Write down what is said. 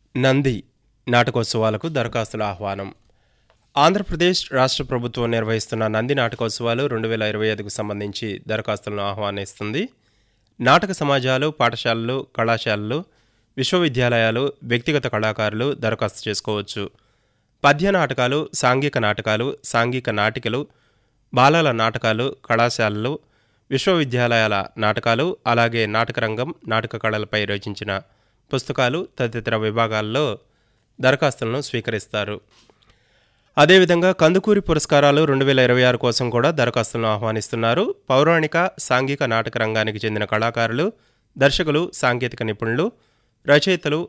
నంది నాటకోత్సవాలకు దరఖాస్తుల ఆహ్వానం ఆంధ్రప్రదేశ్ రాష్ట్ర ప్రభుత్వం నిర్వహిస్తున్న నంది నాటకోత్సవాలు రెండు వేల ఇరవై ఐదుకు సంబంధించి దరఖాస్తులను ఆహ్వానిస్తుంది నాటక సమాజాలు పాఠశాలలు కళాశాలలు విశ్వవిద్యాలయాలు వ్యక్తిగత కళాకారులు దరఖాస్తు చేసుకోవచ్చు పద్య నాటకాలు సాంఘిక నాటకాలు సాంఘిక నాటికలు బాలల నాటకాలు కళాశాలలు విశ్వవిద్యాలయాల నాటకాలు అలాగే నాటకరంగం నాటక కళలపై రచించిన పుస్తకాలు తదితర విభాగాల్లో దరఖాస్తులను స్వీకరిస్తారు అదేవిధంగా కందుకూరి పురస్కారాలు రెండు వేల ఇరవై ఆరు కోసం కూడా దరఖాస్తులను ఆహ్వానిస్తున్నారు పౌరాణిక సాంఘిక నాటక రంగానికి చెందిన కళాకారులు దర్శకులు సాంకేతిక నిపుణులు రచయితలు